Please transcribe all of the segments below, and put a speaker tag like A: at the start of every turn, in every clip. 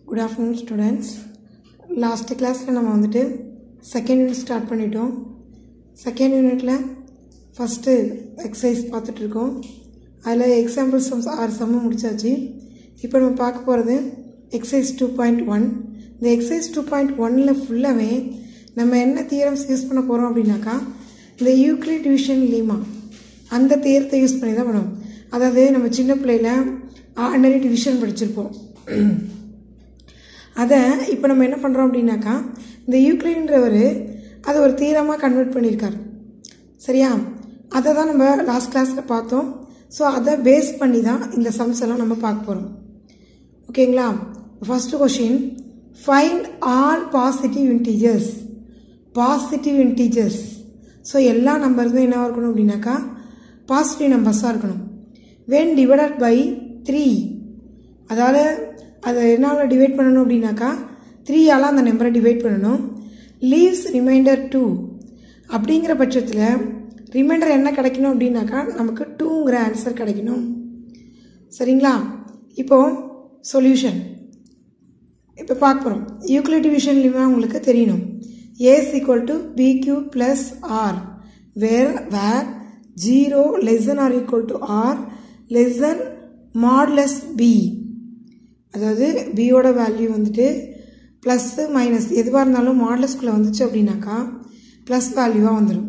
A: good afternoon students last கிளாஸில் நம்ம வந்துட்டு செகண்ட் யூனிட் ஸ்டார்ட் பண்ணிட்டோம் செகண்ட் யூனிட்டில் ஃபஸ்ட்டு எக்ஸசைஸ் பார்த்துட்ருக்கோம் அதில் எக்ஸாம்பிள் சம்ஸ் ஆறு சம்மு முடிச்சாச்சு இப்போ நம்ம பார்க்க போகிறது எக்ஸசைஸ் டூ பாயிண்ட் ஒன் இந்த எக்ஸசைஸ் டூ பாயிண்ட் ஒனில் ஃபுல்லாகவே நம்ம என்ன தியரம்ஸ் யூஸ் பண்ண போகிறோம் அப்படின்னாக்கா இந்த யூக்ளிட் டிவிஷன் லீமா அந்த தியரத்தை யூஸ் பண்ணி தான் பண்ணுவோம் அதாவது நம்ம சின்ன பிள்ளையில ஆர்டினரி டிவிஷன் படிச்சிருப்போம் அதை இப்போ நம்ம என்ன பண்ணுறோம் அப்படின்னாக்கா இந்த யூக்ளின்றவர் அதை ஒரு தீரமாக கன்வெர்ட் பண்ணியிருக்காரு சரியா அதை தான் நம்ம லாஸ்ட் கிளாஸில் பார்த்தோம் ஸோ அதை பேஸ் பண்ணி தான் இந்த சம்ஸ் எல்லாம் நம்ம பார்க்க போகிறோம் ஓகேங்களா first question find all positive integers positive integers so எல்லா நம்பருக்கும் என்ன இருக்கணும் அப்படின்னாக்கா பாசிட்டிவ் நம்பர்ஸாக இருக்கணும் வென் டிவைடட் பை த்ரீ அதாவது அதை என்னால் டிவைட் பண்ணணும் அப்படின்னாக்கா த்ரீயால் அந்த நம்பரை டிவைட் பண்ணணும் லீவ்ஸ் ரிமைண்டர் டூ அப்படிங்கிற பட்சத்தில் ரிமைண்டர் என்ன கிடைக்கணும் அப்படின்னாக்கா நமக்கு டூங்கிற ஆன்சர் கிடைக்கணும் சரிங்களா இப்போது சொல்யூஷன் இப்போ பார்க்க போகிறோம் யூக்ளிட் டிவிஷன்லையுமே உங்களுக்கு தெரியணும் a equal to B Q plus R where where zero less than R equal to R less than mod less B அதாவது பியோட வேல்யூ வந்துட்டு ப்ளஸ்ஸு மைனஸ் எதுவாக இருந்தாலும் மாடலஸ்குள்ளே வந்துச்சு அப்படின்னாக்கா ப்ளஸ் வேல்யூவாக வந்துடும்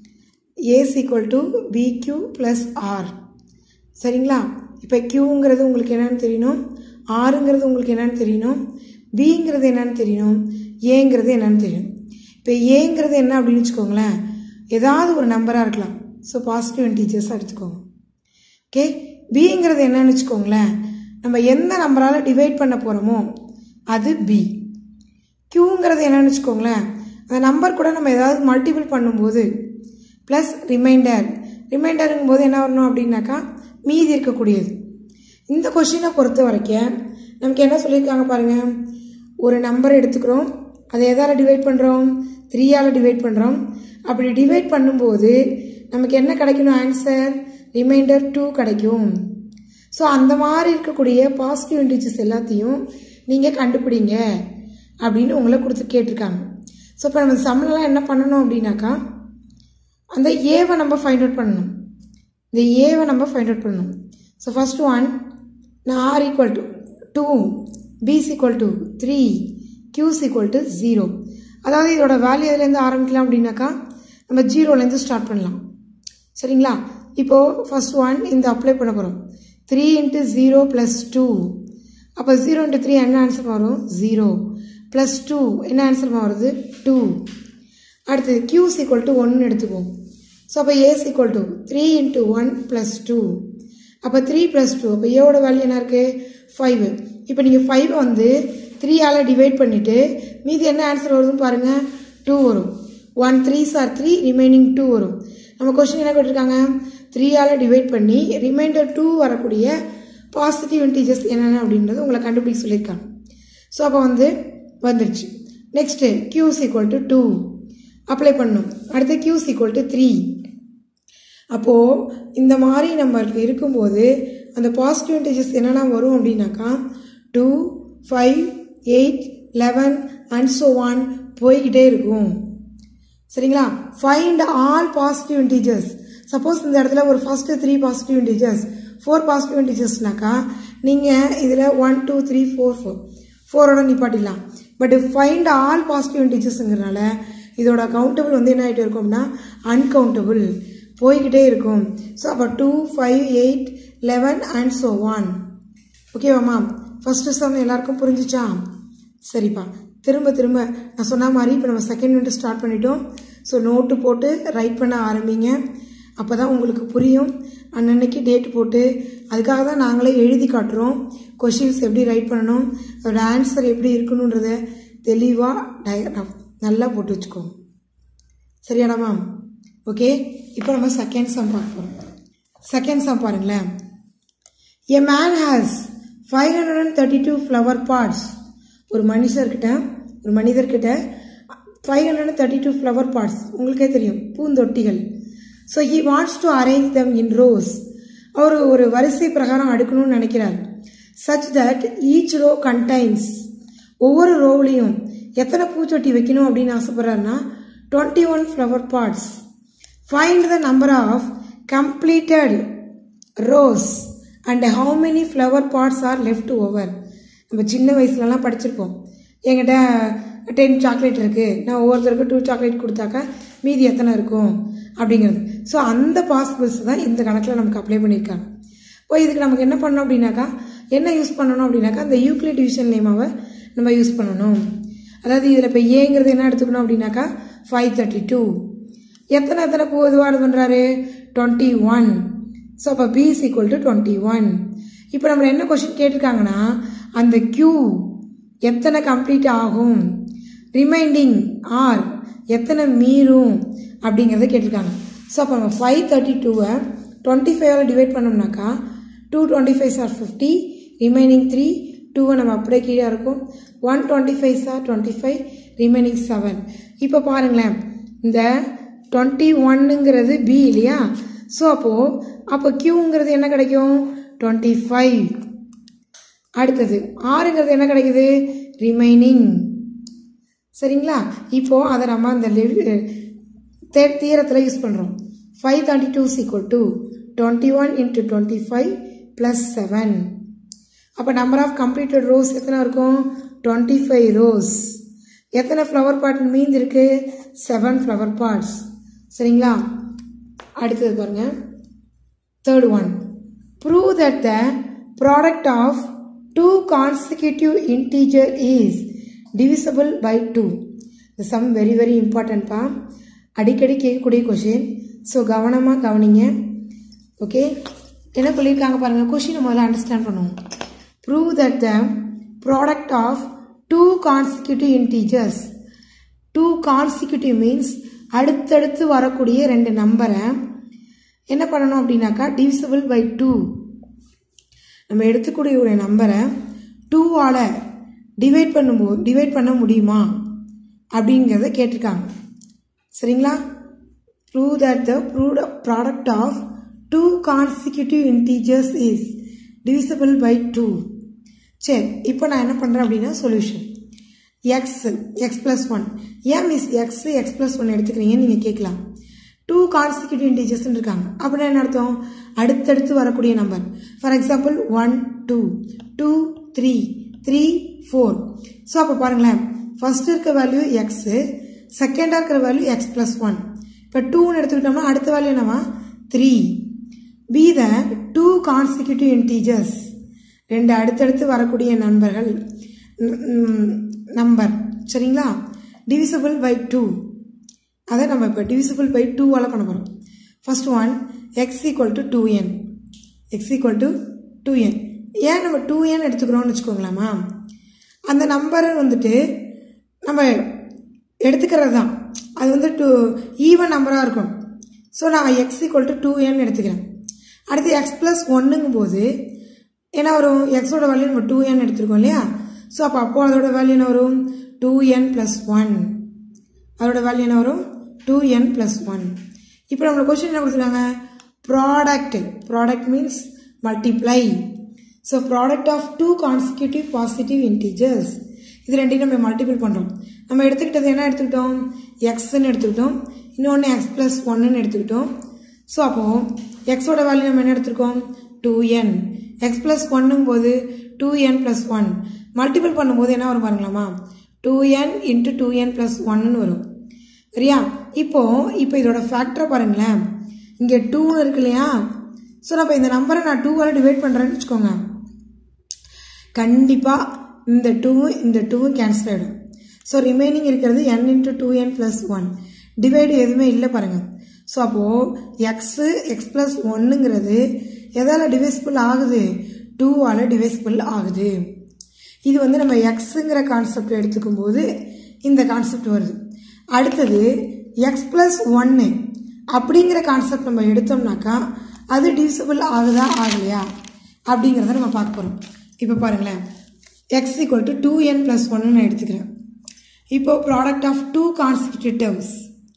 A: a equal to B Q plus R சரிங்களா இப்போ க்யூங்கிறது உங்களுக்கு என்னென்னு தெரியணும் ஆறுங்கிறது உங்களுக்கு என்னென்னு தெரியணும் பிங்கிறது என்னென்னு தெரியணும் ஏங்கிறது என்னென்னு தெரியணும் இப்போ ஏங்கிறது என்ன அப்படின்னு வச்சுக்கோங்களேன் ஏதாவது ஒரு நம்பராக இருக்கலாம் ஸோ பாசிட்டிவ் இன்டீஜர்ஸாக எடுத்துக்கோங்க ஓகே பிங்கிறது என்னன்னு வச்சுக்கோங்களேன் நம்ம எந்த நம்பரால் டிவைட் பண்ண போகிறோமோ அது பி க்யூங்கிறது என்னன்னு வச்சுக்கோங்களேன் அந்த நம்பர் கூட நம்ம ஏதாவது மல்டிபிள் பண்ணும்போது ப்ளஸ் ரிமைண்டர் ரிமைண்டருங்கும் போது என்ன வரணும் அப்படின்னாக்கா மீதி இருக்கக்கூடியது இந்த கொஷினை பொறுத்த வரைக்கும் நமக்கு என்ன சொல்லியிருக்காங்க பாருங்கள் ஒரு நம்பர் எடுத்துக்கிறோம் அதை எதால் டிவைட் பண்ணுறோம் த்ரீயால் டிவைட் பண்ணுறோம் அப்படி டிவைட் பண்ணும்போது நமக்கு என்ன கிடைக்கணும் ஆன்சர் ரிமைண்டர் டூ கிடைக்கும் ஸோ அந்த மாதிரி இருக்கக்கூடிய பாசிட்டிவ் இன்டிஜஸ் எல்லாத்தையும் நீங்கள் கண்டுபிடிங்க அப்படின்னு உங்களை கொடுத்து கேட்டிருக்காங்க ஸோ இப்போ நம்ம சம்மெல்லாம் என்ன பண்ணணும் அப்படின்னாக்கா அந்த ஏவை நம்ம ஃபைண்ட் அவுட் பண்ணணும் இந்த ஏவை நம்ம ஃபைண்ட் அவுட் பண்ணணும் ஸோ ஃபஸ்ட் ஒன் நான் r equal to two b's equal to three q's equal to zero அதாவது இதோட வேல்யூ எதுலேருந்து ஆரம்பிக்கலாம் அப்படின்னாக்கா நம்ம ஜீரோலேருந்து ஸ்டார்ட் பண்ணலாம் சரிங்களா இப்போது ஃபஸ்ட் ஒன் இந்த அப்ளை பண்ண போகிறோம் three into zero plus two அப்போ ஜீரோ இன்ட்டு த்ரீ என்ன ஆன்சர் வரும் ஜீரோ ப்ளஸ் டூ என்ன ஆன்சர் வருது டூ அடுத்து கியூஸ் ஈக்குவல் டு ஒன்று எடுத்துக்குவோம் ஸோ அப்போ a's equal to three into one plus two அப்போ த்ரீ ப்ளஸ் டூ அப்போ ஏவோட வேல்யூ என்ன இருக்குது ஃபைவ் இப்போ நீங்கள் ஃபைவ் வந்து த்ரீயால் டிவைட் பண்ணிவிட்டு மீதி என்ன ஆன்சர் வருதுன்னு பாருங்கள் டூ வரும் ஒன் த்ரீ சார் த்ரீ ரிமைனிங் டூ வரும் நம்ம கொஸ்டின் என்ன கேட்டிருக்காங்க த்ரீயால் டிவைட் பண்ணி ரிமைண்டர் டூ வரக்கூடிய பாசிட்டிவ் இன்டீஜர்ஸ் என்னென்ன அப்படின்றது உங்களை கண்டுபிடிக்க சொல்லியிருக்காங்க ஸோ அப்போ வந்து வந்துடுச்சு next q's equal to two apply பண்ணும் அடுத்து கியூஸ் ஈக்குவல் டு த்ரீ அப்போது இந்த மாதிரி நம்மளுக்கு இருக்கும்போது அந்த பாசிட்டிவ் இன்டீஜர்ஸ் என்னென்ன வரும் அப்படின்னாக்கா two five eight eleven and so on போய்கிட்டே இருக்கும் சரிங்களா find all positive integers suppose இந்த இடத்துல ஒரு first three positive integers four positive இன்டீஜர்ஸ்னாக்கா நீங்கள் இதில் one two three four four ஃபோரோட நிப்பாட்டிடலாம் பட் ஃபைண்ட் ஆல் பாசிட்டிவ் இன்டீஜர்ஸுங்கிறனால இதோட கவுண்டபிள் வந்து என்ன ஆகிட்டு இருக்கும்னா அன்கவுண்டபிள் போய்கிட்டே இருக்கும் ஸோ அப்போ two five eight eleven and so on ஓகேவாம்மா ஃபஸ்ட்டு சம் எல்லாருக்கும் புரிஞ்சிச்சா சரிப்பா திரும்ப திரும்ப நான் சொன்ன மாதிரி இப்போ நம்ம செகண்ட் யூனிட் ஸ்டார்ட் பண்ணிட்டோம் ஸோ நோட்டு போட்டு ரைட் பண்ண ஆரம்பிங்க அப்போ தான் உங்களுக்கு புரியும் அன்னன்னைக்கு டேட் போட்டு அதுக்காக தான் நாங்களே எழுதி காட்டுறோம் கொஷின்ஸ் எப்படி ரைட் பண்ணணும் அதோட ஆன்சர் எப்படி இருக்கணுன்றத தெளிவாக டய நல்லா போட்டு வச்சுக்கோங்க சரியாடா மேம் ஓகே இப்போ நம்ம செகண்ட் சம் பார்க்க போகிறோம் செகண்ட் சம் பாருங்களேன் a man has five hundred and thirty two flower pots ஒரு மனுஷர்கிட்ட ஒரு மனிதர்கிட்ட five hundred and thirty two flower pots உங்களுக்கே தெரியும் பூந்தொட்டிகள் so he wants to arrange them in rows அவர் ஒரு வரிசை பிரகாரம் அடுக்கணும்னு நினைக்கிறார் such that each row contains ஒவ்வொரு ரோவ்லையும் எத்தனை பூச்சொட்டி வைக்கணும் அப்படின்னு ஆசைப்படுறாருன்னா twenty one flower pots find the number of completed rows and how many flower pots are left over நம்ம சின்ன வயசுலலாம் படிச்சிருப்போம் என்கிட்ட டென் சாக்லேட் இருக்குது நான் ஒவ்வொருத்தருக்கும் டூ சாக்லேட் கொடுத்தாக்கா மீதி எத்தனை இருக்கும் அப்படிங்கிறது ஸோ அந்த பாசிபிள்ஸ் தான் இந்த கணக்கில் நமக்கு அப்ளை பண்ணியிருக்காங்க இப்போ இதுக்கு நமக்கு என்ன பண்ணணும் அப்படின்னாக்கா என்ன யூஸ் பண்ணணும் அப்படின்னாக்கா அந்த யூக்ளிட் டிவிஷன் நேமாவை நம்ம யூஸ் பண்ணணும் அதாவது இதில் இப்போ ஏங்கிறது என்ன எடுத்துக்கணும் அப்படின்னாக்கா ஃபைவ் தேர்ட்டி டூ எத்தனை எத்தனை பொதுவாக பண்ணுறாரு டுவெண்ட்டி ஒன் ஸோ அப்போ b is equal to twenty one இப்போ நம்மளை என்ன கொஷின் கேட்டிருக்காங்கன்னா அந்த க்யூ எத்தனை கம்ப்ளீட் ஆகும் ரிமைண்டிங் ஆர் எத்தனை மீறும் அப்படிங்கிறத கேட்டிருக்காங்க ஸோ அப்போ நம்ம ஃபைவ் தேர்ட்டி டூவை டுவெண்ட்டி ஃபைவால் டிவைட் பண்ணோம்னாக்கா டூ டுவெண்ட்டி ஃபைவ் சார் ஃபிஃப்டி ரிமைனிங் த்ரீ டூவை நம்ம அப்படியே கீழே இருக்கும் ஒன் டுவெண்ட்டி ஃபைவ் சார் டுவெண்ட்டி ஃபைவ் ரிமைனிங் செவன் இப்போ பாருங்களேன் இந்த டுவெண்ட்டி ஒன்னுங்கிறது பி இல்லையா ஸோ அப்போது அப்போ கியூங்கிறது என்ன கிடைக்கும் டுவெண்ட்டி ஃபைவ் அடுத்தது ஆறுங்கிறது என்ன கிடைக்குது ரிமைனிங் சரிங்களா இப்போது அதை நம்ம அந்த தேர்ட் தீரத்தில் யூஸ் பண்ணுறோம் five thirty two equal to twenty one into twenty five plus seven அப்போ நம்பர் ஆஃப் கம்ப்ளீட்டட் ரோஸ் எத்தனை இருக்கும் டுவெண்ட்டி ஃபைவ் ரோஸ் எத்தனை ஃப்ளவர் பாட் மீந்து இருக்கு செவன் ஃப்ளவர் பாட்ஸ் சரிங்களா அடுத்தது பாருங்க third one prove that the product of two consecutive integer is divisible by two இந்த சம் வெரி வெரி இம்பார்ட்டன்ட்ப்பா அடிக்கடி கேட்கக்கூடிய கொஷின் ஸோ கவனமாக கவனிங்க ஓகே என்ன சொல்லியிருக்காங்க பாருங்கள் கொஷினை முதல்ல அண்டர்ஸ்டாண்ட் பண்ணுவோம் prove that the product of two consecutive integers two consecutive means அடுத்தடுத்து வரக்கூடிய ரெண்டு நம்பரை என்ன பண்ணணும் அப்படின்னாக்கா டிவிசிபிள் பை டூ நம்ம எடுத்துக்கூடிய ஒரு நம்பரை டூவால் டிவைட் பண்ணும்போது டிவைட் பண்ண முடியுமா அப்படிங்கிறத கேட்டிருக்காங்க சரிங்களா prove that the proved product of two consecutive integers is divisible by two சரி இப்போ நான் என்ன பண்ணுறேன் அப்படின்னா solution x x plus one ஏன் miss x x plus one எடுத்துக்கிறீங்கன்னு நீங்கள் கேட்கலாம் டூ கான்சிக்யூட்டிவ் இன்டீஜர்ஸ்னு இருக்காங்க அப்படின்னா என்ன அர்த்தம் அடுத்தடுத்து வரக்கூடிய number for example one two two three three four so அப்போ பாருங்களேன் ஃபர்ஸ்ட் இருக்க வேல்யூ எக்ஸு செகண்டாக இருக்கிற வேல்யூ எக்ஸ் ப்ளஸ் ஒன் இப்போ டூன்னு எடுத்துக்கிட்டோம்னா அடுத்த வேல்யூ என்னவா three be the two consecutive integers ரெண்டு அடுத்தடுத்து வரக்கூடிய நண்பர்கள் நம்பர் சரிங்களா டிவிசிபிள் பை டூ அதை நம்ம இப்போ டிவிசிபிள் பை டூவால் பண்ண போகிறோம் first one x equal to two n x equal to two n ஏன் நம்ம டூ என் எடுத்துக்கிறோம்னு வச்சுக்கோங்களாமா அந்த நம்பரை வந்துட்டு நம்ம எடுத்துக்கிறது தான் அது வந்து டூ ஈவன் நம்பராக இருக்கும் ஸோ நான் x equal to two n எடுத்துக்கிறேன் அடுத்து எக்ஸ் ப்ளஸ் ஒன்றுங்கும் போது என்ன வரும் எக்ஸோட வேல்யூ நம்ம டூ என் எடுத்துருக்கோம் இல்லையா ஸோ அப்போ அப்போ அதோட வேல்யூ என்ன வரும் டூ என் ப்ளஸ் ஒன் அதோட வேல்யூ என்ன வரும் டூ என் ப்ளஸ் ஒன் இப்போ நம்மளோட கொஸ்டின் என்ன கொடுத்துருக்காங்க product product means multiply so product of two consecutive positive integers இது ரெண்டையும் நம்ம மல்டிபிள் பண்ணுறோம் நம்ம எடுத்துக்கிட்டது என்ன எடுத்துக்கிட்டோம் எக்ஸ்ன்னு எடுத்துக்கிட்டோம் இன்னொன்று எக்ஸ் ப்ளஸ் ஒன்னுன்னு எடுத்துக்கிட்டோம் ஸோ அப்போது எக்ஸோட வேல்யூ நம்ம என்ன எடுத்திருக்கோம் டூ என் எக்ஸ் ப்ளஸ் ஒன்னும் போது two n plus one multiple பண்ணும்போது என்ன வரும் பாருங்களாமா two n into two n plus ஒன்னு வரும் சரியா இப்போ இப்போ இதோட ஃபேக்டரை பாருங்களேன் இங்கே டூன்னு இருக்கு இல்லையா ஸோ நம்ம இந்த நம்பரை நான் டூவால் டிவைட் பண்ணுறேன்னு வச்சுக்கோங்க கண்டிப்பாக இந்த டூவும் இந்த டூவும் கேன்சல் ஆகிடும் ஸோ ரிமைனிங் இருக்கிறது n into two n plus one divide எதுவுமே இல்லை பாருங்கள் ஸோ அப்போது எக்ஸு எக்ஸ் ப்ளஸ் ஒன்னுங்கிறது எதால் டிவைசிபிள் ஆகுது டூவால் டிவைசிபிள் ஆகுது இது வந்து நம்ம எக்ஸுங்கிற கான்செப்ட் எடுத்துக்கும் போது இந்த கான்செப்ட் வருது அடுத்தது எக்ஸ் ப்ளஸ் ஒன்று அப்படிங்கிற கான்செப்ட் நம்ம எடுத்தோம்னாக்கா அது டிவிசிபிள் ஆகுதா ஆகலையா அப்படிங்கிறத நம்ம பார்க்க போகிறோம் இப்போ பாருங்களேன் x equal to two n plus ஒன்னு நான் எடுத்துக்கிறேன் இப்போ product of two consecutive terms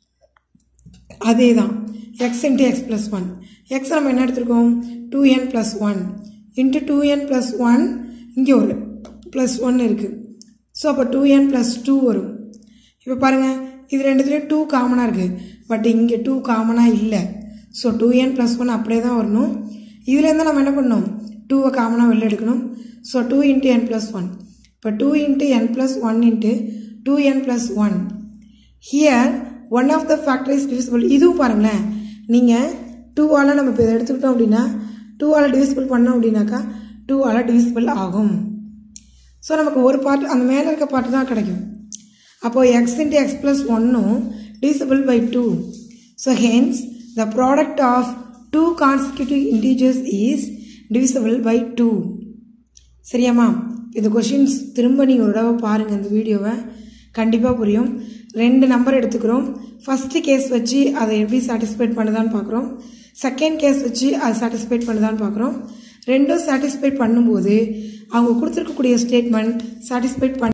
A: அதே தான் x into x plus one x நம்ம என்ன எடுத்திருக்கோம் two n plus one into two n plus one இங்கே ஒரு ப்ளஸ் ஒன் இருக்குது ஸோ அப்போ டூ என் ப்ளஸ் டூ வரும் இப்போ பாருங்கள் இது ரெண்டுத்துலேயும் டூ காமனாக இருக்குது பட் இங்கே டூ காமனாக இல்லை so two n plus one அப்படியே தான் வரணும் இதுலேருந்து நம்ம என்ன பண்ணணும் டூவை காமனாக வெளில எடுக்கணும் so two into n plus one இப்போ two into n plus one into two n plus one here one of the factor is divisible இதுவும் பாருங்களேன் நீங்கள் டூவால் நம்ம இப்போ இதை எடுத்துக்கிட்டோம் அப்படின்னா டூவால் டிவிசிபிள் பண்ணோம் அப்படின்னாக்கா டூவால் டிவிசிபிள் ஆகும் ஸோ நமக்கு ஒரு பார்ட் அந்த மேலே இருக்க பார்ட் தான் கிடைக்கும் அப்போது எக்ஸ் இன்ட்டு எக்ஸ் ப்ளஸ் ஒன்னும் divisible by two so hence the product of two constitutive integers is divisible by two சரியாம்மா இந்த கொஷின்ஸ் திரும்ப நீங்கள் ஒரு தடவை பாருங்கள் இந்த வீடியோவை கண்டிப்பாக புரியும் ரெண்டு நம்பர் எடுத்துக்கிறோம் ஃபஸ்ட்டு கேஸ் வச்சு அதை எப்படி சாட்டிஸ்ஃபைட் பண்ணுதான்னு பார்க்குறோம் செகண்ட் கேஸ் வச்சு அதை சாட்டிஸ்ஃபைட் பண்ணுதான்னு பார்க்குறோம் ரெண்டும் சாட்டிஸ்ஃபைட் பண்ணும்போது அவங்க கொடுத்துருக்கக்கூடிய ஸ்டேட்மெண்ட் சாட்டிஸ்ஃபைட் பண்ண